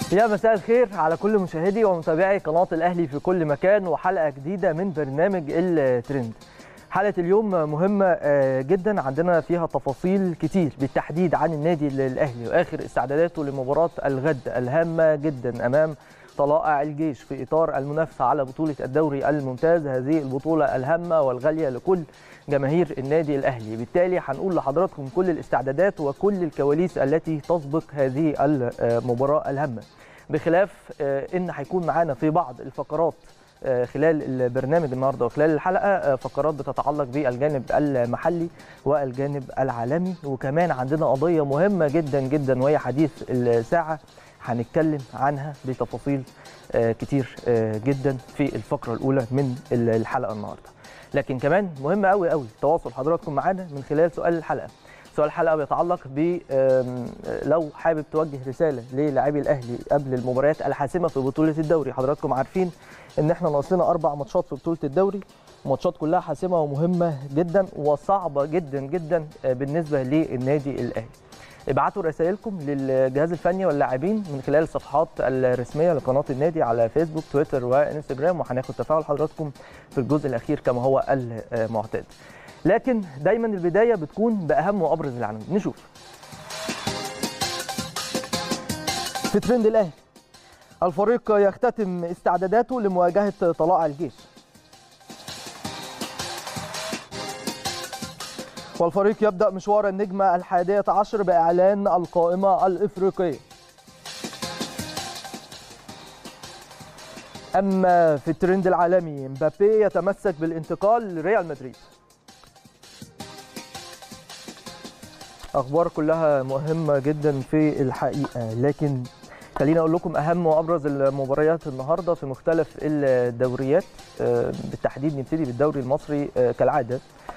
يا مساء الخير على كل مشاهدي ومتابعي قناة الأهلي في كل مكان وحلقة جديدة من برنامج الترند حلقة اليوم مهمة جدا عندنا فيها تفاصيل كتير بالتحديد عن النادي الأهلي وآخر استعداداته لمباراة الغد الهامة جدا أمام طلائع الجيش في إطار المنافسة على بطولة الدوري الممتاز هذه البطولة الهامة والغالية لكل جماهير النادي الأهلي بالتالي هنقول لحضراتكم كل الاستعدادات وكل الكواليس التي تسبق هذه المباراة الهامة بخلاف ان هيكون معانا في بعض الفقرات خلال البرنامج النهارده وخلال الحلقه فقرات بتتعلق بالجانب المحلي والجانب العالمي وكمان عندنا قضيه مهمه جدا جدا وهي حديث الساعه هنتكلم عنها بتفاصيل كتير جدا في الفقره الاولى من الحلقه النهارده لكن كمان مهم قوي قوي تواصل حضراتكم معانا من خلال سؤال الحلقه سؤال الحلقه بيتعلق ب لو حابب توجه رساله للاعبي الاهلي قبل المباريات الحاسمه في بطوله الدوري حضراتكم عارفين ان احنا ناقصنا اربع ماتشات في بطوله الدوري ماتشات كلها حاسمه ومهمه جدا وصعبه جدا جدا بالنسبه للنادي الاهلي ابعتوا رسائلكم للجهاز الفني واللاعبين من خلال الصفحات الرسميه لقناه النادي على فيسبوك تويتر وانستجرام وهناخد تفاعل حضراتكم في الجزء الاخير كما هو المعتاد لكن دايما البدايه بتكون باهم وابرز العناوين نشوف في ترند الاهلي الفريق يختتم استعداداته لمواجهه طلائع الجيش والفريق يبدا مشوار النجمه الحادية عشر باعلان القائمه الافريقيه اما في الترند العالمي مبابي يتمسك بالانتقال لريال مدريد اخبار كلها مهمه جدا في الحقيقه لكن خليني اقول لكم اهم وابرز المباريات النهارده في مختلف الدوريات بالتحديد نبتدي بالدوري المصري كالعاده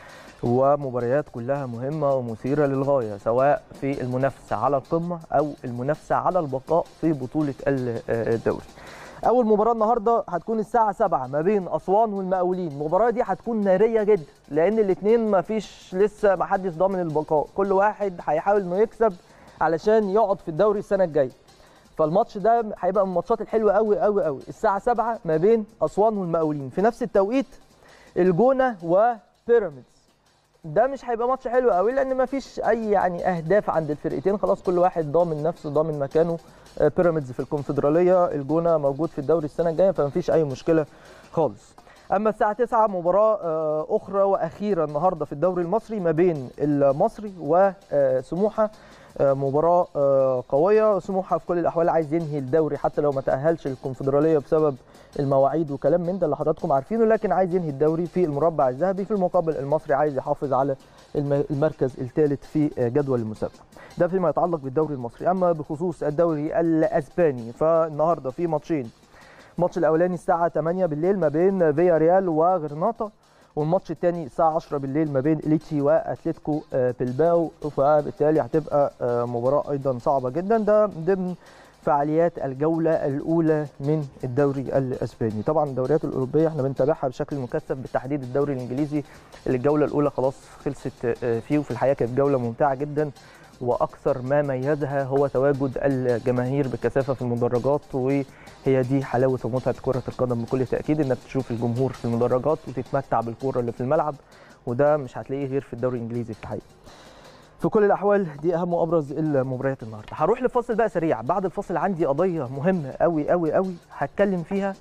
ومباريات كلها مهمه ومثيره للغايه سواء في المنافسه على القمه او المنافسه على البقاء في بطوله الدوري اول مباراه النهارده هتكون الساعه 7 ما بين اسوان والمقاولين المباراه دي هتكون ناريه جدا لان الاثنين ما فيش لسه ما حدش ضامن البقاء كل واحد هيحاول انه يكسب علشان يقعد في الدوري السنه الجايه فالماتش ده هيبقى من الماتشات الحلوه قوي قوي قوي الساعه 7 ما بين اسوان والمقاولين في نفس التوقيت الجونه وبيراميدز ده مش هيبقى ماتش حلو قوي لان ما فيش اي يعني اهداف عند الفرقتين خلاص كل واحد ضامن نفسه ضامن مكانه بيراميدز في الكونفدراليه الجونه موجود في الدوري السنه الجايه فما فيش اي مشكله خالص اما الساعه 9 مباراه اخرى واخيره النهارده في الدوري المصري ما بين المصري وسموحه مباراه قويه سموحه في كل الاحوال عايز ينهي الدوري حتى لو ما تاهلش الكونفدراليه بسبب المواعيد وكلام من ده اللي حضراتكم عارفينه لكن عايز ينهي الدوري في المربع الذهبي في المقابل المصري عايز يحافظ على المركز الثالث في جدول المسابقه ده فيما يتعلق بالدوري المصري اما بخصوص الدوري الاسباني فالنهارده في ماتشين الماتش الاولاني الساعه 8 بالليل ما بين فيا ريال وغرناطه والماتش الثاني الساعه 10 بالليل ما بين ليتشي واتلتيكو بلباو فبالتالي هتبقى مباراه ايضا صعبه جدا ده ضمن فعاليات الجوله الاولى من الدوري الاسباني طبعا الدوريات الاوروبيه احنا بنتابعها بشكل مكثف بالتحديد الدوري الانجليزي اللي الجوله الاولى خلاص خلصت فيه وفي الحقيقه كانت جوله ممتعه جدا واكثر ما ميزها هو تواجد الجماهير بكثافه في المدرجات وهي دي حلاوه ومتعه كره القدم بكل تاكيد انك تشوف الجمهور في المدرجات وتتمتع بالكره اللي في الملعب وده مش هتلاقيه غير في الدوري الانجليزي في الحقيقه في كل الاحوال دي اهم وابرز المباريات النهارده هروح لفاصل بقى سريع بعد الفاصل عندي قضيه مهمه قوي قوي قوي هتكلم فيها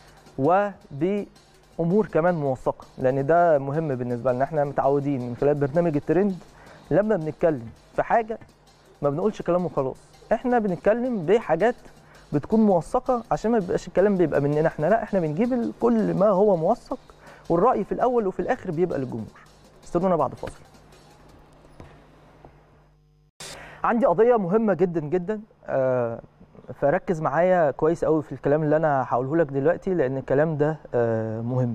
وبامور كمان موثقه لان ده مهم بالنسبه لنا احنا متعودين من خلال برنامج الترند لما بنتكلم في حاجه ما بنقولش كلام وخلاص احنا بنتكلم بحاجات بتكون موثقه عشان ما بيبقاش الكلام بيبقى مننا احنا لا احنا بنجيب كل ما هو موثق والراي في الاول وفي الاخر بيبقى للجمهور استنونا بعد فاصل عندي قضيه مهمه جدا جدا آه فركز معايا كويس قوي في الكلام اللي انا هقوله لك دلوقتي لان الكلام ده آه مهم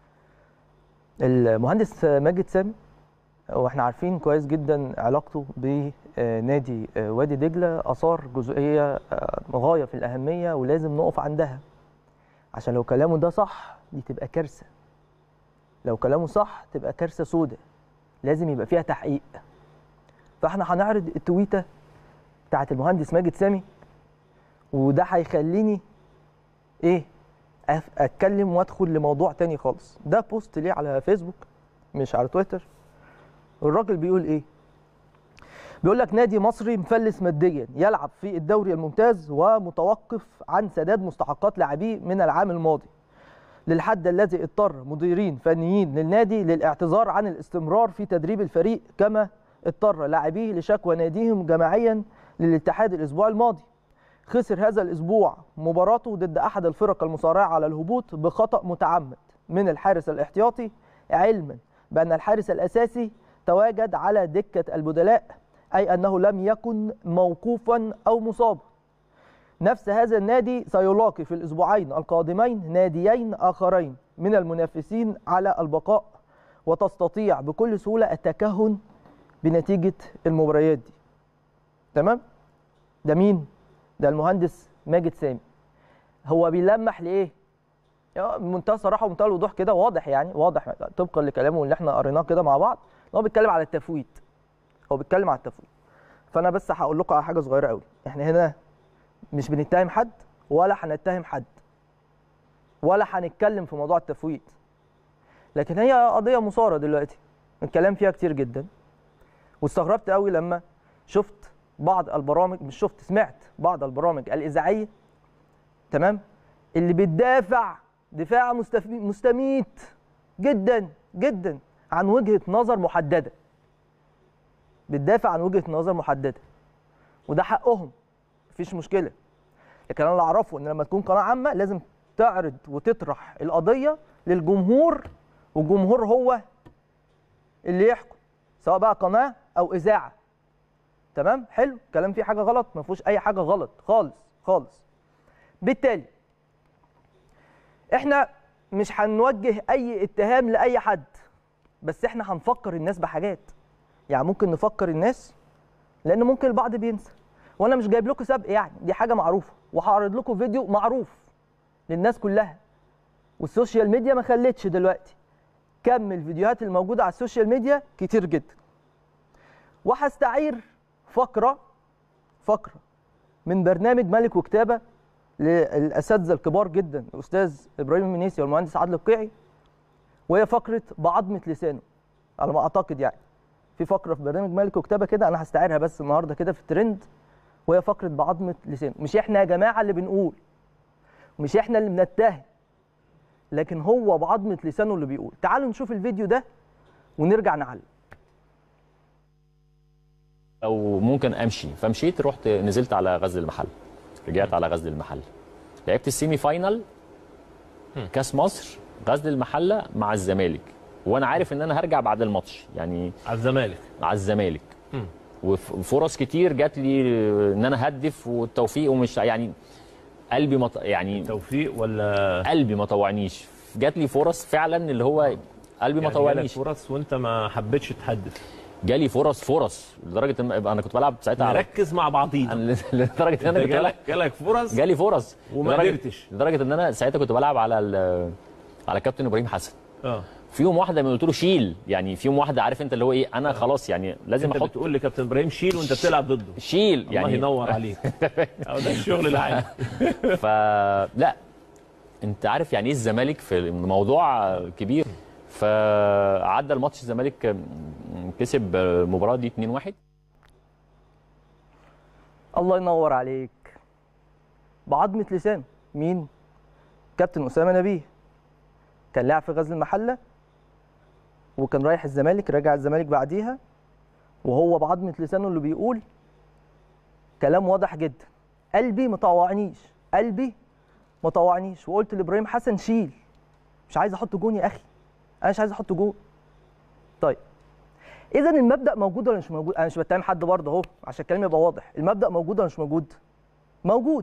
المهندس ماجد سامي واحنا عارفين كويس جدا علاقته بنادي وادي دجله اثار جزئيه غايه في الاهميه ولازم نقف عندها عشان لو كلامه ده صح دي تبقى كارثه لو كلامه صح تبقى كارثه سودة لازم يبقى فيها تحقيق فاحنا هنعرض التويته بتاعت المهندس ماجد سامي وده هيخليني ايه أف- اتكلم وادخل لموضوع تاني خالص ده بوست ليه على فيسبوك مش على تويتر الراجل بيقول ايه بيقول لك نادي مصري مفلس ماديا يلعب في الدوري الممتاز ومتوقف عن سداد مستحقات لاعبيه من العام الماضي للحد الذي اضطر مديرين فنيين للنادي للاعتذار عن الاستمرار في تدريب الفريق كما اضطر لاعبيه لشكوى ناديهم جماعيا للاتحاد الاسبوع الماضي خسر هذا الاسبوع مباراته ضد احد الفرق المصارعه على الهبوط بخطا متعمد من الحارس الاحتياطي علما بان الحارس الاساسي تواجد على دكه البدلاء اي انه لم يكن موقوفا او مصابا نفس هذا النادي سيلاقي في الاسبوعين القادمين ناديين اخرين من المنافسين على البقاء وتستطيع بكل سهوله التكهن بنتيجه المباريات دي تمام ده مين ده المهندس ماجد سامي هو بيلمح لايه يا بمنتهى الصراحه ومنتهى الوضوح كده واضح يعني واضح طبقا لكلامه اللي احنا قريناه كده مع بعض إن هو بيتكلم على التفويت هو بيتكلم على التفويت فانا بس هقول لكم على حاجه صغيره قوي احنا هنا مش بنتهم حد ولا هنتهم حد ولا هنتكلم في موضوع التفويت لكن هي قضيه مثاره دلوقتي الكلام فيها كتير جدا واستغربت قوي لما شفت بعض البرامج مش شفت سمعت بعض البرامج الاذاعيه تمام اللي بتدافع دفاع مستف- مستميت جدا جدا عن وجهه نظر محدده بتدافع عن وجهه نظر محدده وده حقهم مفيش مشكله لكن انا اللي اعرفه ان لما تكون قناه عامه لازم تعرض وتطرح القضيه للجمهور والجمهور هو اللي يحكم سواء بقى قناه او اذاعه تمام حلو كلام فيه حاجه غلط ما فيهوش اي حاجه غلط خالص خالص بالتالي احنا مش هنوجه اي اتهام لاي حد بس احنا هنفكر الناس بحاجات يعني ممكن نفكر الناس لان ممكن البعض بينسى وانا مش جايب لكم سبق يعني دي حاجه معروفه وهعرض لكم فيديو معروف للناس كلها والسوشيال ميديا ما خلتش دلوقتي كم الفيديوهات الموجوده على السوشيال ميديا كتير جدا وهستعير فقره فقره من برنامج ملك وكتابه للاساتذه الكبار جدا الاستاذ ابراهيم المنيسي والمهندس عادل القيعي وهي فقره بعظمه لسانه على ما اعتقد يعني في فقره في برنامج ملك وكتابه كده انا هستعيرها بس النهارده كده في الترند وهي فقره بعظمه لسانه مش احنا يا جماعه اللي بنقول مش احنا اللي بنتهم لكن هو بعظمه لسانه اللي بيقول تعالوا نشوف الفيديو ده ونرجع نعلق او ممكن امشي فمشيت رحت نزلت على غزل المحل رجعت على غزل المحل لعبت السيمي فاينال كاس مصر غزل المحله مع الزمالك وانا عارف ان انا هرجع بعد الماتش يعني على الزمالك مع الزمالك وف- وفرص كتير جات لي ان انا هدف والتوفيق ومش يعني قلبي مط... يعني توفيق ولا قلبي ما طوعنيش جات لي فرص فعلا اللي هو قلبي ما يعني جالك طوعنيش فرص وانت ما حبيتش تحدث جالي فرص فرص لدرجه ان انا كنت بلعب ساعتها على نركز مع بعضينا أنا- لدرجه ان انا كنت بلعب جالك جالك فرص جالي فرص وما لدرجة- قدرتش. لدرجه ان انا ساعتها كنت بلعب على ال- على كابتن ابراهيم حسن اه في يوم واحده من قلت له شيل يعني في يوم واحده عارف انت اللي هو ايه انا خلاص يعني لازم انت احط بتقول لكابتن ابراهيم شيل وانت بتلعب ضده شيل الله يعني ينور عليك أو ده الشغل العادي فلا انت عارف يعني ايه الزمالك في الموضوع كبير فعدى الماتش الزمالك كسب المباراه دي 2-1 الله ينور عليك بعظمه لسانه مين كابتن اسامه نبيه كان لاعب في غزل المحله وكان رايح الزمالك راجع الزمالك بعديها وهو بعظمه لسانه اللي بيقول كلام واضح جدا قلبي ما طوعنيش قلبي ما طوعنيش وقلت لابراهيم حسن شيل مش عايز احط جون يا اخي انا مش عايز احط جون طيب اذا المبدا موجود ولا مش موجود انا مش بتهم حد برضه اهو عشان الكلام يبقى واضح المبدا موجود ولا مش موجود موجود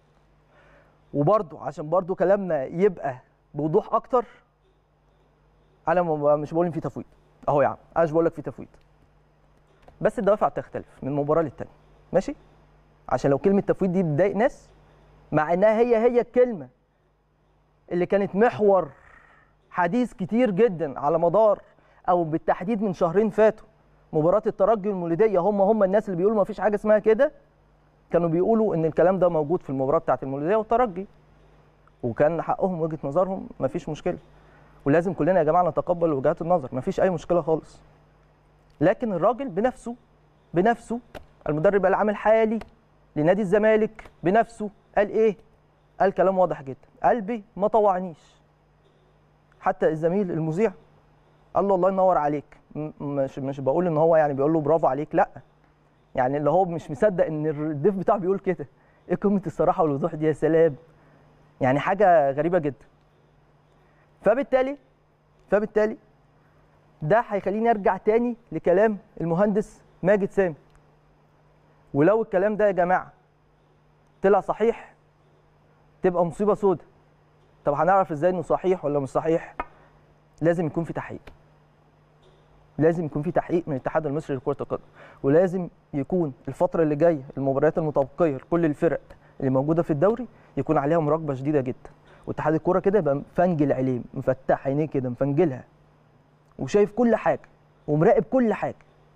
وبرضه عشان برضه كلامنا يبقى بوضوح اكتر انا ما- مش بقول ان في تفويض اهو يا عم انا مش بقول لك في تفويض بس الدوافع بتختلف من مباراه للتانيه ماشي عشان لو كلمه تفويض دي بتضايق ناس مع انها هي هي الكلمه اللي كانت محور حديث كتير جدا على مدار او بالتحديد من شهرين فاتوا مباراه الترجي والمولوديه هم هم الناس اللي بيقولوا ما فيش حاجه اسمها كده كانوا بيقولوا ان الكلام ده موجود في المباراه بتاعه المولوديه والترجي وكان حقهم وجهه نظرهم مفيش مشكله ولازم كلنا يا جماعه نتقبل وجهات النظر مفيش اي مشكله خالص لكن الراجل بنفسه بنفسه المدرب العام الحالي لنادي الزمالك بنفسه قال ايه قال كلام واضح جدا قلبي ما طوعنيش حتى الزميل المذيع قال له الله ينور عليك م- مش مش بقول ان هو يعني بيقول له برافو عليك لا يعني اللي هو مش مصدق ان الضيف بتاعه بيقول كده ايه قمه الصراحه والوضوح دي يا سلام يعني حاجه غريبه جدا فبالتالي فبالتالي ده هيخليني ارجع تاني لكلام المهندس ماجد سامي ولو الكلام ده يا جماعه طلع صحيح تبقى مصيبه سودة طب هنعرف ازاي انه صحيح ولا مش صحيح لازم يكون في تحقيق لازم يكون في تحقيق من الاتحاد المصري لكره القدم ولازم يكون الفتره اللي جايه المباريات المتبقيه لكل الفرق اللي موجوده في الدوري يكون عليها مراقبه شديده جدا واتحاد الكوره كده يبقى مفنجل عينيه مفتح عينيه كده مفنجلها وشايف كل حاجه ومراقب كل حاجه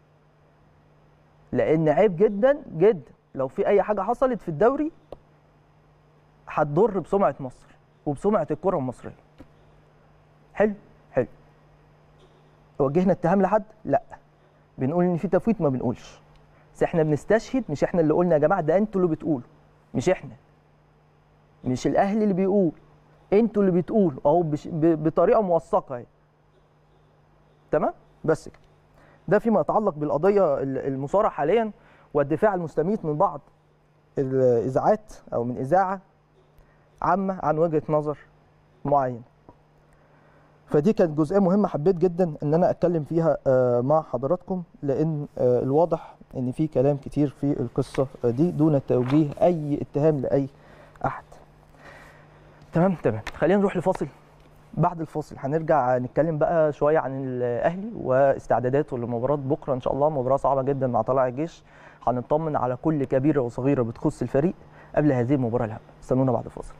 لان عيب جدا جدا لو في اي حاجه حصلت في الدوري هتضر بسمعه مصر وبسمعه الكره المصريه حلو حلو وجهنا اتهام لحد لا بنقول ان في تفويت ما بنقولش بس احنا بنستشهد مش احنا اللي قلنا يا جماعه ده انتوا اللي بتقولوا مش احنا مش الاهلي اللي بيقول انتوا اللي بتقولوا اهو بش- ب- بطريقه موثقه اهي تمام بس كده ده فيما يتعلق بالقضيه ال- المثاره حاليا والدفاع المستميت من بعض الاذاعات او من اذاعه عامه عن وجهه نظر معينه فدي كانت جزئيه مهمه حبيت جدا ان انا اتكلم فيها آه، مع حضراتكم لان آه، الواضح ان في كلام كتير في القصه دي دون توجيه اي اتهام لاي احد تمام تمام خلينا نروح لفاصل بعد الفاصل هنرجع نتكلم بقى شويه عن الاهلي واستعداداته لمباراه بكره ان شاء الله مباراه صعبه جدا مع طلائع الجيش هنطمن على كل كبيره وصغيره بتخص الفريق قبل هذه المباراه الهامه استنونا بعد الفاصل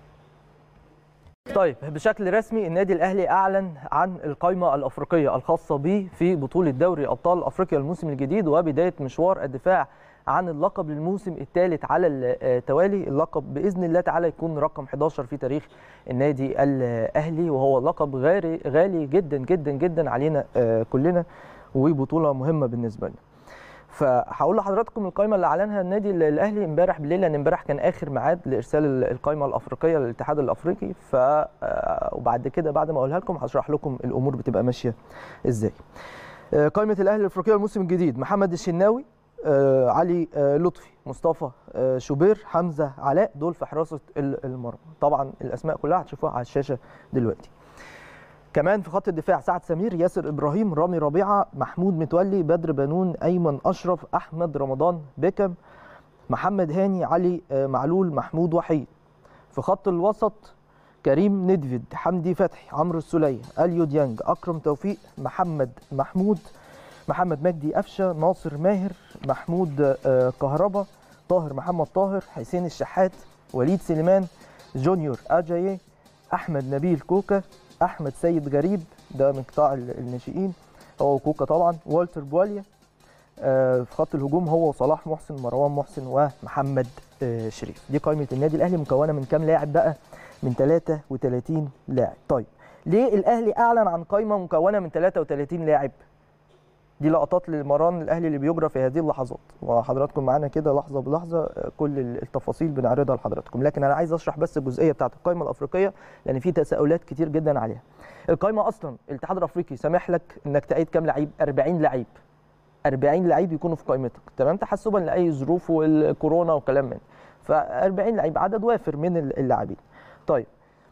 طيب بشكل رسمي النادي الاهلي اعلن عن القائمه الافريقيه الخاصه به في بطوله دوري ابطال افريقيا الموسم الجديد وبدايه مشوار الدفاع عن اللقب للموسم الثالث على التوالي اللقب باذن الله تعالى يكون رقم 11 في تاريخ النادي الاهلي وهو لقب غالي غالي جدا جدا جدا علينا آه، كلنا وبطوله مهمه بالنسبه لنا فهقول لحضراتكم القائمه اللي اعلنها النادي الاهلي امبارح بالليل لان امبارح كان اخر ميعاد لارسال ال- القائمه الافريقيه للاتحاد الافريقي ف آه، وبعد كده بعد ما اقولها لكم هشرح لكم الامور بتبقى ماشيه ازاي آه، قائمه الاهلي الافريقيه الموسم الجديد محمد الشناوي آه، علي آه، لطفي مصطفى آه، شوبير حمزه علاء دول في حراسه ال- المرمى طبعا الاسماء كلها هتشوفوها على الشاشه دلوقتي كمان في خط الدفاع سعد سمير ياسر ابراهيم رامي ربيعه محمود متولي بدر بنون ايمن اشرف احمد رمضان بيكم محمد هاني علي آه، معلول محمود وحيد في خط الوسط كريم ندفد حمدي فتحي عمرو السوليه اليو ديانج اكرم توفيق محمد محمود محمد مجدي قفشه ناصر ماهر محمود آه، كهربا طاهر محمد طاهر حسين الشحات وليد سليمان جونيور اجاييه احمد نبيل كوكا احمد سيد غريب ده من قطاع ال- الناشئين هو وكوكا طبعا والتر بواليا آه، في خط الهجوم هو وصلاح محسن مروان محسن ومحمد آه، شريف دي قائمه النادي الاهلي مكونه من كام لاعب بقى من 33 لاعب طيب ليه الاهلي اعلن عن قائمه مكونه من 33 لاعب دي لقطات للمران الاهلي اللي بيجرى في هذه اللحظات وحضراتكم معانا كده لحظه بلحظه آه، كل التفاصيل بنعرضها لحضراتكم لكن انا عايز اشرح بس الجزئيه بتاعه القائمه الافريقيه لان في تساؤلات كتير جدا عليها القائمه اصلا الاتحاد الافريقي سامح لك انك تعيد كام لعيب 40 لعيب 40 لعيب يكونوا في قائمتك تمام تحسبا لاي ظروف والكورونا وكلام من ف 40 لعيب عدد وافر من اللاعبين طيب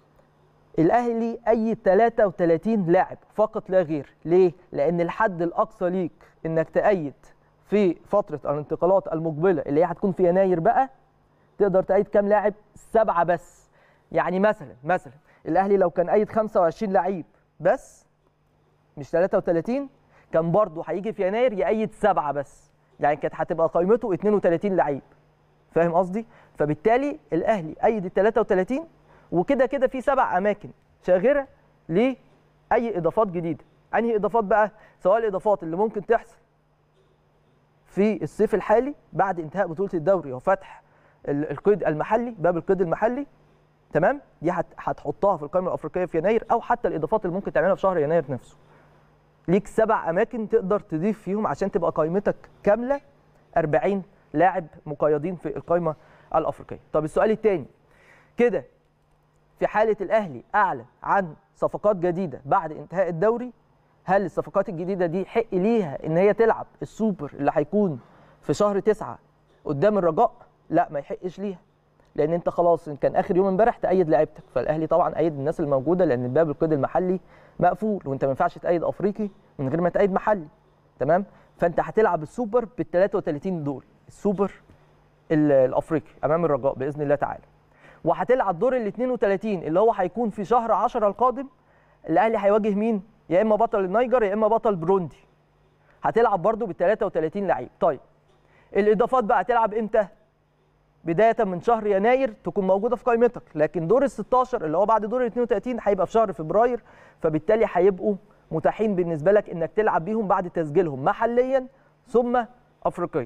الاهلي اي 33 لاعب فقط لا غير ليه لان الحد الاقصى ليك انك تأيد في فتره الانتقالات المقبله اللي هي هتكون في يناير بقى تقدر تأيد كام لاعب سبعه بس يعني مثلا مثلا الاهلي لو كان أيد 25 لعيب بس مش 33 كان برضه هيجي في يناير يأيد سبعه بس يعني كانت هتبقى قائمته 32 لعيب فاهم قصدي فبالتالي الاهلي أيد ال 33 وكده كده في سبع اماكن شاغره لاي اضافات جديده انهي اضافات بقى سواء الاضافات اللي ممكن تحصل في الصيف الحالي بعد انتهاء بطوله الدوري وفتح ال- القيد المحلي باب القيد المحلي تمام دي هت- هتحطها في القائمه الافريقيه في يناير او حتى الاضافات اللي ممكن تعملها في شهر يناير نفسه ليك سبع اماكن تقدر تضيف فيهم عشان تبقى قائمتك كامله 40 لاعب مقيدين في القائمه الافريقيه طب السؤال الثاني كده في حاله الاهلي اعلن عن صفقات جديده بعد انتهاء الدوري هل الصفقات الجديده دي حق ليها ان هي تلعب السوبر اللي هيكون في شهر تسعة قدام الرجاء لا ما يحقش ليها لان انت خلاص كان اخر يوم امبارح تأيد لعيبتك فالاهلي طبعا ايد الناس الموجوده لان باب القيد المحلي مقفول وانت ما ينفعش تأيد افريقي من غير ما تأيد محلي تمام فانت هتلعب السوبر بال 33 دول السوبر ال- الافريقي امام الرجاء باذن الله تعالى وهتلعب دور ال 32 اللي هو هيكون في شهر 10 القادم الاهلي هيواجه مين يا اما بطل النيجر يا اما بطل بروندي هتلعب برضو بال 33 لعيب طيب الاضافات بقى هتلعب امتى بدايه من شهر يناير تكون موجوده في قائمتك لكن دور ال 16 اللي هو بعد دور ال 32 هيبقى في شهر فبراير فبالتالي هيبقوا متاحين بالنسبه لك انك تلعب بيهم بعد تسجيلهم محليا ثم افريقيا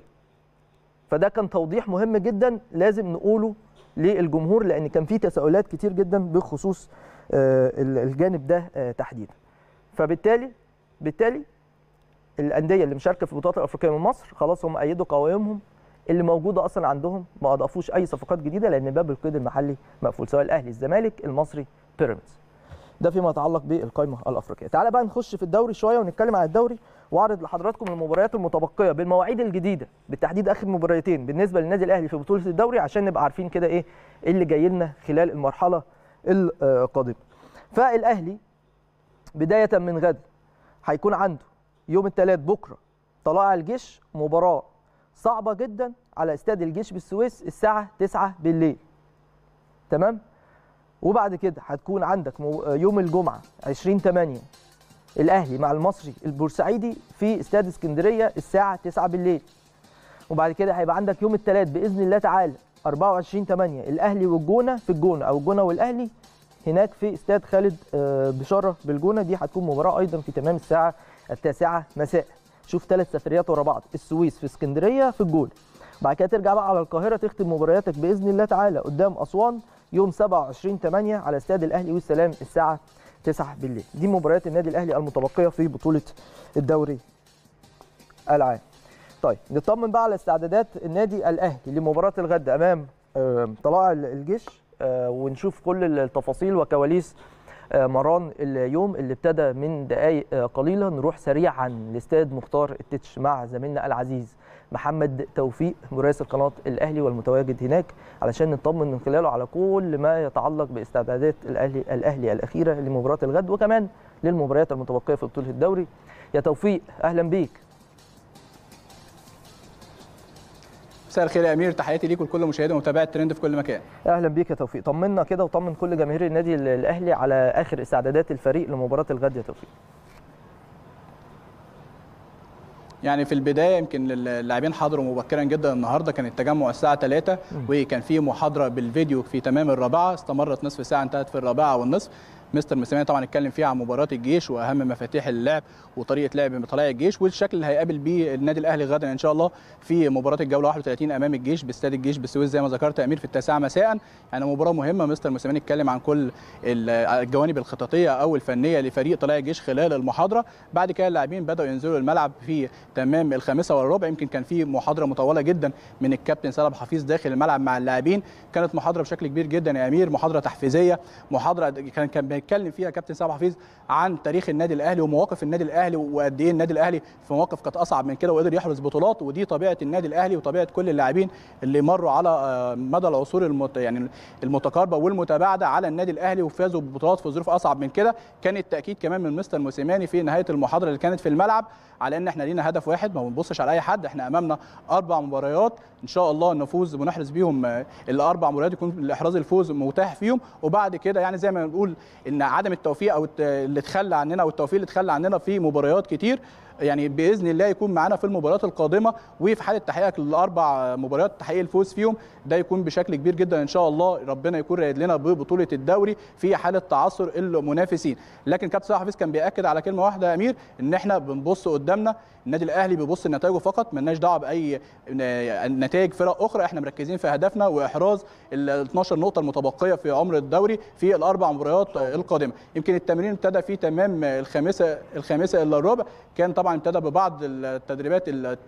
فده كان توضيح مهم جدا لازم نقوله للجمهور لان كان في تساؤلات كتير جدا بخصوص آه، الجانب ده آه، تحديدا فبالتالي بالتالي الانديه اللي مشاركه في البطولات الافريقيه من مصر خلاص هم ايدوا قوائمهم اللي موجوده اصلا عندهم ما اضافوش اي صفقات جديده لان باب القيد المحلي مقفول سواء الاهلي الزمالك المصري بيراميدز ده فيما يتعلق بالقائمه الافريقيه تعال بقى نخش في الدوري شويه ونتكلم عن الدوري واعرض لحضراتكم المباريات المتبقيه بالمواعيد الجديده بالتحديد اخر مباراتين بالنسبه للنادي الاهلي في بطوله الدوري عشان نبقى عارفين كده ايه إيه اللي جاي لنا خلال المرحله القادمه فالاهلي بدايه من غد هيكون عنده يوم الثلاث بكره طلائع الجيش مباراه صعبه جدا على استاد الجيش بالسويس الساعه 9 بالليل تمام وبعد كده هتكون عندك مو- يوم الجمعه 20 8 الاهلي مع المصري البورسعيدي في استاد اسكندريه الساعه 9 بالليل وبعد كده هيبقى عندك يوم الثلاث باذن الله تعالى 24 8 الاهلي والجونه في الجونه او الجونه والاهلي هناك في استاد خالد آه، بشاره بالجونه دي هتكون مباراه ايضا في تمام الساعه التاسعه مساء شوف ثلاث سفريات ورا بعض السويس في اسكندريه في الجونه بعد كده ترجع بقى على القاهره تختم مبارياتك باذن الله تعالى قدام اسوان يوم 27 8 على استاد الاهلي والسلام الساعه 9 بالليل دي مباريات النادي الاهلي المتبقيه في بطوله الدوري العام طيب نطمن بقى على استعدادات النادي الاهلي لمباراه الغد امام آه، طلائع الجيش آه، ونشوف كل التفاصيل وكواليس آه، مران اليوم اللي ابتدى من دقائق آه، قليله نروح سريعا لاستاد مختار التتش مع زميلنا العزيز محمد توفيق مراسل قناه الاهلي والمتواجد هناك علشان نطمن من خلاله على كل ما يتعلق باستعدادات الاهلي الاهلي الاخيره لمباراه الغد وكمان للمباريات المتبقيه في بطوله الدوري يا توفيق اهلا بيك مساء الخير يا امير تحياتي ليك ولكل مشاهدي ومتابعي الترند في كل مكان اهلا بيك يا توفيق طمنا كده وطمن كل جماهير النادي الاهلي على اخر استعدادات الفريق لمباراه الغد يا توفيق يعني في البدايه يمكن اللاعبين حضروا مبكرا جدا النهارده كان التجمع الساعه 3 وكان في محاضره بالفيديو في تمام الرابعه استمرت نصف ساعه انتهت في الرابعه والنصف مستر مسامي طبعا اتكلم فيها عن مباراه الجيش واهم مفاتيح اللعب وطريقه لعب طلائع الجيش والشكل اللي هيقابل بيه النادي الاهلي غدا ان شاء الله في مباراه الجوله 31 امام الجيش باستاد الجيش بالسويس زي ما ذكرت يا امير في التاسعه مساء يعني مباراه مهمه مستر مسامي اتكلم عن كل ال- الجوانب الخططيه او الفنيه لفريق طلائع الجيش خلال المحاضره بعد كده اللاعبين بداوا ينزلوا الملعب في تمام الخامسه والربع يمكن كان في محاضره مطوله جدا من الكابتن سلام حفيظ داخل الملعب مع اللاعبين كانت محاضره بشكل كبير جدا يا امير محاضره تحفيزيه محاضره كان كان بيتكلم فيها كابتن سلام حفيظ عن تاريخ النادي الاهلي ومواقف النادي الاهلي وقد ايه النادي الاهلي في مواقف كانت اصعب من كده وقدر يحرز بطولات ودي طبيعه النادي الاهلي وطبيعه كل اللاعبين اللي مروا على آه، مدى العصور المت يعني المتقاربه والمتباعده على النادي الاهلي وفازوا ببطولات في ظروف اصعب من كده كان التاكيد كمان من مستر موسيماني في نهايه المحاضره اللي كانت في الملعب على ان احنا لينا هدف واحد ما بنبصش على اي حد احنا امامنا اربع مباريات ان شاء الله نفوز ونحرز بيهم آه، الاربع مباريات يكون احراز الفوز متاح فيهم وبعد كده يعني زي ما بنقول ان عدم التوفيق او الت- اللي تخلى عننا او التوفيق اللي تخلى عننا في مباريات كتير يعني باذن الله يكون معانا في المباريات القادمه وفي حاله تحقيقك للاربع مباريات تحقيق الفوز فيهم ده يكون بشكل كبير جدا ان شاء الله ربنا يكون رايد لنا ببطوله الدوري في حاله تعثر المنافسين لكن كابتن صلاح حفيظ كان بياكد على كلمه واحده يا امير ان احنا بنبص قدامنا النادي الاهلي بيبص لنتائجه فقط ملناش دعوه باي نتائج فرق اخرى احنا مركزين في هدفنا واحراز ال 12 نقطه المتبقيه في عمر الدوري في الاربع مباريات القادمه يمكن التمرين ابتدى في تمام الخامسه الخامسه الا الربع كان طبعا ابتدى ببعض التدريبات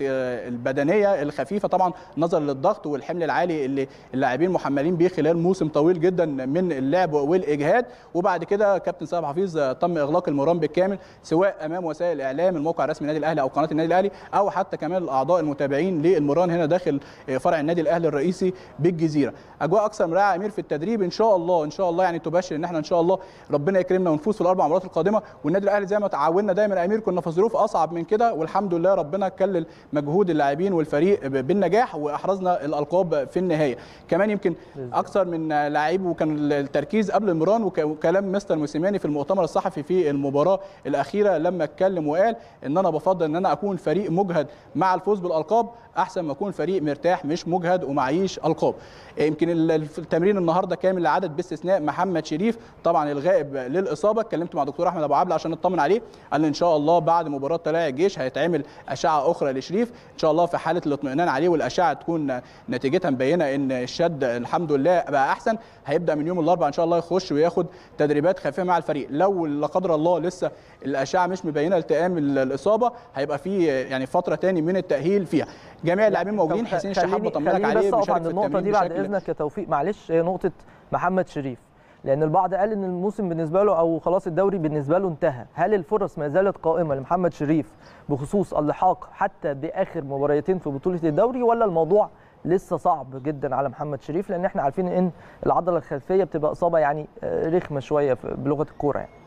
البدنيه الخفيفه طبعا نظرا للضغط والحمل العالي اللي اللاعبين محملين بيه خلال موسم طويل جدا من اللعب والاجهاد وبعد كده كابتن سامح حفيظ تم اغلاق المران بالكامل سواء امام وسائل الاعلام الموقع الرسمي النادي الاهلي او قناه النادي الاهلي او حتى كمان الاعضاء المتابعين للمران هنا داخل فرع النادي الاهلي الرئيسي بالجزيره اجواء اكثر من رائعه امير في التدريب ان شاء الله ان شاء الله يعني تبشر ان احنا ان شاء الله ربنا يكرمنا ونفوز في الاربع مباريات القادمه والنادي الاهلي زي ما تعودنا دايما يا امير كنا في ظروف اصعب من كده والحمد لله ربنا كلل مجهود اللاعبين والفريق بالنجاح واحرزنا الالقاب في النهايه كمان يمكن اكثر من لاعب وكان التركيز قبل المران وكلام مستر موسيماني في المؤتمر الصحفي في المباراه الاخيره لما اتكلم وقال ان انا بفضل ان انا اكون فريق مجهد مع الفوز بالالقاب احسن ما اكون فريق مرتاح مش مجهد ومعيش القاب يمكن التمرين النهارده كامل لعدد باستثناء محمد شريف طبعا الغائب للاصابه اتكلمت مع دكتور احمد ابو عبله عشان نطمن عليه قال ان شاء الله بعد مباراه طلائع الجيش هيتعمل اشعه اخرى لشريف ان شاء الله في حاله الاطمئنان عليه والاشعه تكون نتيجتها مبينه ان الشد الحمد لله بقى احسن هيبدا من يوم الاربعاء ان شاء الله يخش وياخد تدريبات خفيفه مع الفريق لو لا قدر الله لسه الاشعه مش مبينه التئام الاصابه هيبقى في يعني فتره تاني من التاهيل فيها جميع اللاعبين موجودين حسين الشحات بطمنك عليه بس عن النقطه دي بعد اذنك يا توفيق معلش هي نقطه محمد شريف لان البعض قال ان الموسم بالنسبه له او خلاص الدوري بالنسبه له انتهى هل الفرص ما زالت قائمه لمحمد شريف بخصوص اللحاق حتى باخر مباريتين في بطوله الدوري ولا الموضوع لسه صعب جدا على محمد شريف لان احنا عارفين ان العضله الخلفيه بتبقى اصابه يعني رخمه شويه بلغه الكوره يعني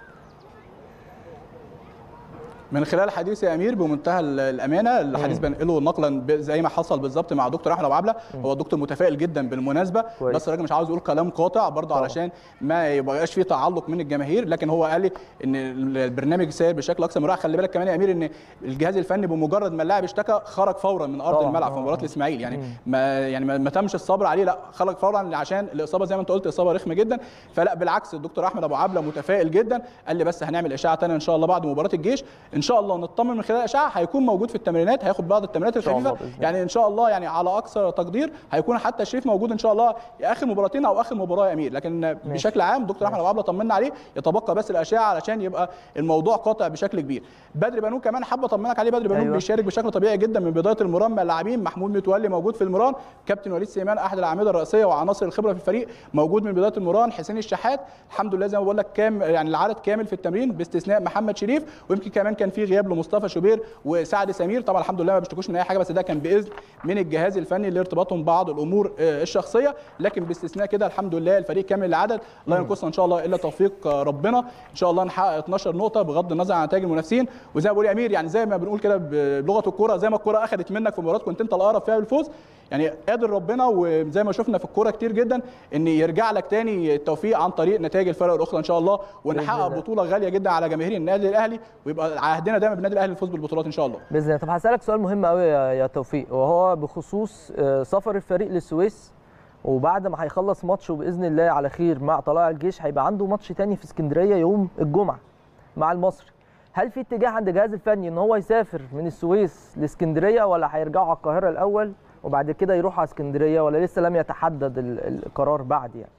من خلال حديث يا امير بمنتهى الامانه الحديث بنقله نقلا زي ما حصل بالظبط مع دكتور احمد ابو عبله هو الدكتور متفائل جدا بالمناسبه كويس. بس الراجل مش عاوز يقول كلام قاطع برضه طبعا. علشان ما يبقاش فيه تعلق من الجماهير لكن هو قال لي ان البرنامج سير بشكل اكثر من رائع خلي بالك كمان يا امير ان الجهاز الفني بمجرد ما اللاعب اشتكى خرج فورا من ارض طبعا. الملعب في آه. مباراه الاسماعيلي يعني ما يعني ما ما تمش الصبر عليه لا خرج فورا عشان الاصابه زي ما انت قلت اصابه رخمه جدا فلا بالعكس الدكتور احمد ابو عبله متفائل جدا قال لي بس هنعمل اشعه ثانيه ان شاء الله بعد مباراه الجيش ان شاء الله نطمن من خلال الاشعه هيكون موجود في التمرينات هياخد بعض التمرينات شاء الله الخفيفه بإذن الله. يعني ان شاء الله يعني على اقصى تقدير هيكون حتى شريف موجود ان شاء الله يا اخر مباراتين او اخر مباراه يا امير لكن بشكل عام دكتور احمد ابو عبله طمنا عليه يتبقى بس الاشعه علشان يبقى الموضوع قاطع بشكل كبير بدري بنون كمان حابه اطمنك عليه بدري بنون أيوة. بيشارك بشكل طبيعي جدا من بدايه المران مع اللاعبين محمود متولي موجود في المران كابتن وليد سليمان احد الاعمده الرئيسيه وعناصر الخبره في الفريق موجود من بدايه المران حسين الشحات الحمد لله زي ما بقول لك كام يعني العدد كامل في التمرين باستثناء محمد شريف ويمكن كمان كان في غياب لمصطفى شوبير وسعد سمير طبعا الحمد لله ما بيشتكوش من اي حاجه بس ده كان باذن من الجهاز الفني لارتباطهم ببعض الامور آه، الشخصيه لكن باستثناء كده الحمد لله الفريق كامل العدد لا ينقصنا ان شاء الله الا توفيق آه، ربنا ان شاء الله نحقق 12 نقطه بغض النظر عن نتائج المنافسين وزي ما بقول يا امير يعني زي ما بنقول كده بلغه الكوره زي ما الكوره اخذت منك في مباراه كنت انت الاقرب فيها بالفوز يعني قادر ربنا وزي ما شفنا في الكوره كتير جدا ان يرجع لك تاني التوفيق عن طريق نتائج الفرق الاخرى ان شاء الله ونحقق الله. بطوله غاليه جدا على جماهير النادي الاهلي ويبقى عهدنا دايما بالنادي الاهلي الفوز بالبطولات ان شاء الله باذن الله طب هسالك سؤال مهم قوي يا يا توفيق وهو بخصوص آه، سفر الفريق للسويس وبعد ما هيخلص ماتشه باذن الله على خير مع طلائع الجيش هيبقى عنده ماتش تاني في اسكندريه يوم الجمعه مع المصري هل في اتجاه عند الجهاز الفني ان هو يسافر من السويس لاسكندريه ولا هيرجعوا على القاهره الاول وبعد كده يروحوا على اسكندريه ولا لسه لم يتحدد ال- القرار بعد يعني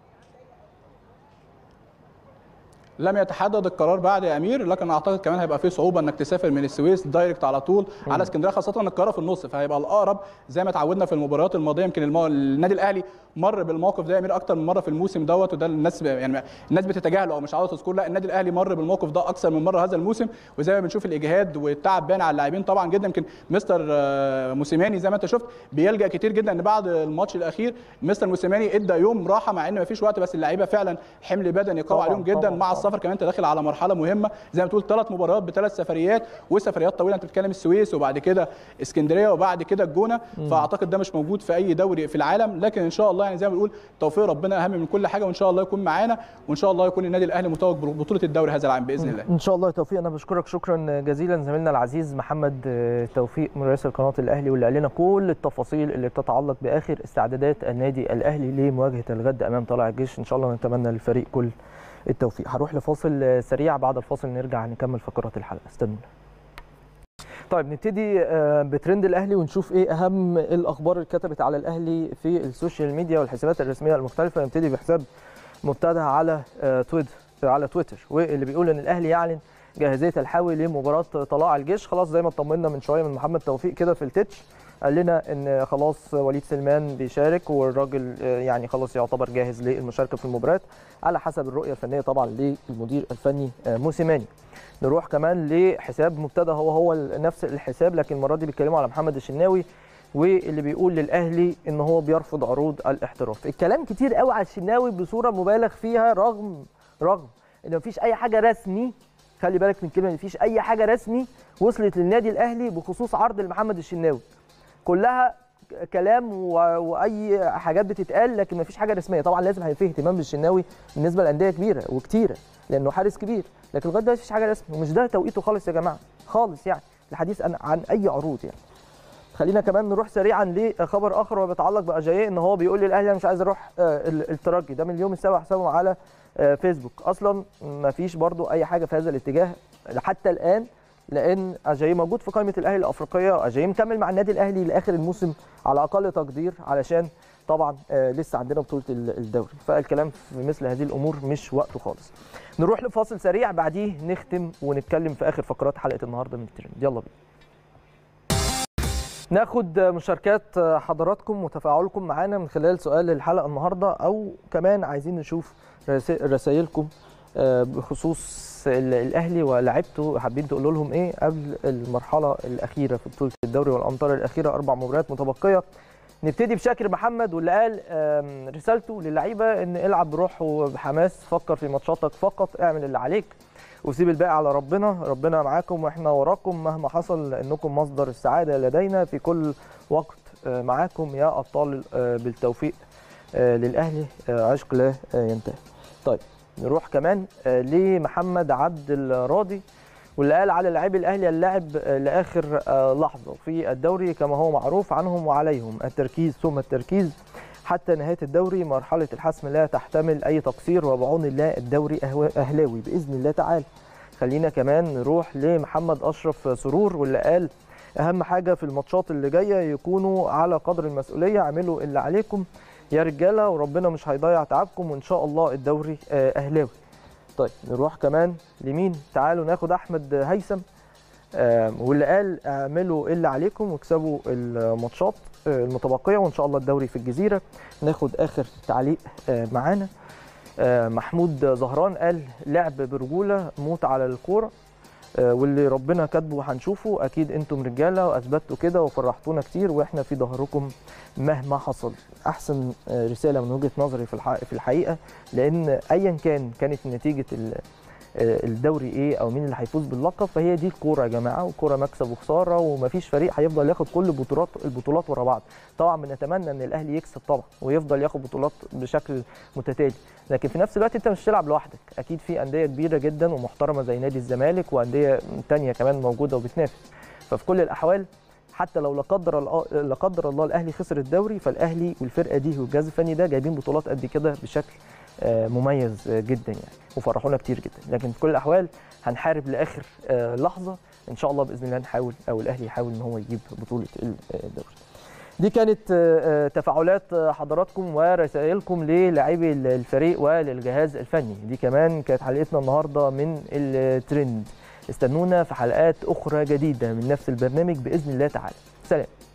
لم يتحدد القرار بعد يا امير لكن اعتقد كمان هيبقى فيه صعوبه انك تسافر من السويس دايركت على طول على اسكندريه خاصه ان القاهره في النص فهيبقى الاقرب زي ما اتعودنا في المباريات الماضيه يمكن المو... النادي الاهلي مر بالموقف ده يا امير اكتر من مره في الموسم دوت وده الناس يعني الناس بتتجاهله او مش عاوزه تذكره لا النادي الاهلي مر بالموقف ده اكثر من مره هذا الموسم وزي ما بنشوف الاجهاد والتعب باين على اللاعبين طبعا جدا يمكن مستر آه، موسيماني زي ما انت شفت بيلجا كتير جدا ان بعد الماتش الاخير مستر موسيماني ادى يوم راحه مع ان مفيش وقت بس اللعيبه فعلا حمل بدني قوي طبعاً، عليهم جدا طبعاً، مع طبعاً. السفر كمان انت داخل على مرحله مهمه زي ما تقول ثلاث مباريات بثلاث سفريات وسفريات طويله انت بتتكلم السويس وبعد كده اسكندريه وبعد كده الجونه فاعتقد ده مش موجود في اي دوري في العالم لكن ان شاء الله يعني زي ما بنقول توفيق ربنا اهم من كل حاجه وان شاء الله يكون معانا وان شاء الله يكون النادي الاهلي متوج ببطوله الدوري هذا العام باذن الله ان شاء الله توفيق انا بشكرك شكرا جزيلا زميلنا العزيز محمد آه، توفيق مراسل قناه الاهلي واللي قال لنا كل التفاصيل اللي بتتعلق باخر استعدادات النادي الاهلي لمواجهه الغد امام طلائع الجيش ان شاء الله نتمنى للفريق كل التوفيق هروح لفاصل آه، سريع بعد الفاصل نرجع نكمل فقرات الحلقه استنونا طيب نبتدي آه، بترند الاهلي ونشوف ايه اهم الاخبار اللي اتكتبت على الاهلي في السوشيال ميديا والحسابات الرسميه المختلفه نبتدي بحساب مبتدع على آه، تويتر على تويتر واللي بيقول ان الاهلي يعلن جاهزيه الحاوي لمباراه طلائع الجيش خلاص زي ما اطمنا من شويه من محمد توفيق كده في التتش قال لنا ان خلاص وليد سلمان بيشارك والراجل آه، يعني خلاص يعتبر جاهز للمشاركه في المباريات على حسب الرؤيه الفنيه طبعا للمدير الفني آه، موسيماني نروح كمان لحساب مبتدا هو هو نفس الحساب لكن المره دي بيتكلموا على محمد الشناوي واللي بيقول للاهلي ان هو بيرفض عروض الاحتراف الكلام كتير قوي على الشناوي بصوره مبالغ فيها رغم رغم ان مفيش اي حاجه رسمي خلي بالك من كلمه مفيش اي حاجه رسمي وصلت للنادي الاهلي بخصوص عرض لمحمد الشناوي كلها كلام و... واي حاجات بتتقال لكن مفيش حاجه رسميه طبعا لازم هيبقى فيه اهتمام بالشناوي بالنسبه لانديه كبيره وكتيره لانه حارس كبير لكن لغايه دلوقتي مفيش حاجه رسمي ومش ده توقيته خالص يا جماعه خالص يعني الحديث عن, عن اي عروض يعني خلينا كمان نروح سريعا لخبر اخر وبيتعلق باجاييه ان هو بيقول للاهلي انا مش عايز اروح آه، ال- الترجي ده من اليوم السابع حسابه على آه، فيسبوك اصلا ما فيش برضو اي حاجه في هذا الاتجاه حتى الان لان اجاييه موجود في قائمه الاهلي الافريقيه واجاييه مكمل مع النادي الاهلي لاخر الموسم على اقل تقدير علشان طبعا آه، لسه عندنا بطوله ال- الدوري فالكلام في مثل هذه الامور مش وقته خالص نروح لفاصل سريع بعديه نختم ونتكلم في اخر فقرات حلقه النهارده من الترند يلا بينا ناخد مشاركات حضراتكم وتفاعلكم معانا من خلال سؤال الحلقه النهارده او كمان عايزين نشوف رسا- رسايلكم آه، بخصوص ال- الاهلي ولاعيبته حابين تقولوا لهم ايه قبل المرحله الاخيره في بطوله الدوري والامطار الاخيره اربع مباريات متبقيه نبتدي بشاكر محمد واللي قال آم، رسالته للعيبه ان العب بروح وبحماس فكر في ماتشاتك فقط اعمل اللي عليك وسيب الباقي على ربنا ربنا معاكم واحنا وراكم مهما حصل لانكم مصدر السعاده لدينا في كل وقت آه، معاكم يا ابطال آه، بالتوفيق آه، للاهلي آه، عشق لا آه، ينتهي طيب نروح كمان آه، لمحمد عبد الراضي واللي قال على لاعبي الاهلي اللعب آه، لاخر آه، لحظه في الدوري كما هو معروف عنهم وعليهم التركيز ثم التركيز حتى نهايه الدوري مرحله الحسم لا تحتمل اي تقصير وبعون الله الدوري أهوا- اهلاوي باذن الله تعالى خلينا كمان نروح لمحمد اشرف سرور واللي قال اهم حاجه في الماتشات اللي جايه يكونوا على قدر المسؤوليه اعملوا اللي عليكم يا رجاله وربنا مش هيضيع تعبكم وان شاء الله الدوري آه، اهلاوي طيب نروح كمان لمين تعالوا ناخد احمد هيثم آه، واللي قال اعملوا اللي عليكم واكسبوا الماتشات آه، المتبقيه وان شاء الله الدوري في الجزيره ناخد اخر تعليق آه، معانا آه، محمود زهران قال لعب برجوله موت على الكوره آه، واللي ربنا كاتبه هنشوفه اكيد انتم رجاله واثبتوا كده وفرحتونا كتير واحنا في ظهركم مهما حصل احسن آه، رساله من وجهه نظري في الح- في الحقيقه لان ايا كان كانت نتيجه ال- آه، الدوري ايه او مين اللي هيفوز باللقب فهي دي الكوره يا جماعه والكوره مكسب وخساره ومفيش فريق هيفضل ياخد كل البطولات البطولات ورا بعض طبعا بنتمنى ان الاهلي يكسب طبعا ويفضل ياخد بطولات بشكل متتالي لكن في نفس الوقت انت مش بتلعب لوحدك اكيد في انديه كبيره جدا ومحترمه زي نادي الزمالك وانديه تانية كمان موجوده وبتنافس ففي كل الاحوال حتى لو لا قدر الله لا قدر الله الاهلي خسر الدوري فالاهلي والفرقه دي والجهاز الفني ده جايبين بطولات قد كده بشكل آه، مميز آه، جدا يعني وفرحونا كتير جدا لكن في كل الاحوال هنحارب لاخر آه، لحظه ان شاء الله باذن الله نحاول او الاهلي يحاول ان هو يجيب بطوله الدوري دي كانت آه، آه، تفاعلات آه، حضراتكم ورسائلكم للاعبي الفريق وللجهاز الفني دي كمان كانت حلقتنا النهارده من الترند استنونا في حلقات اخرى جديده من نفس البرنامج باذن الله تعالى سلام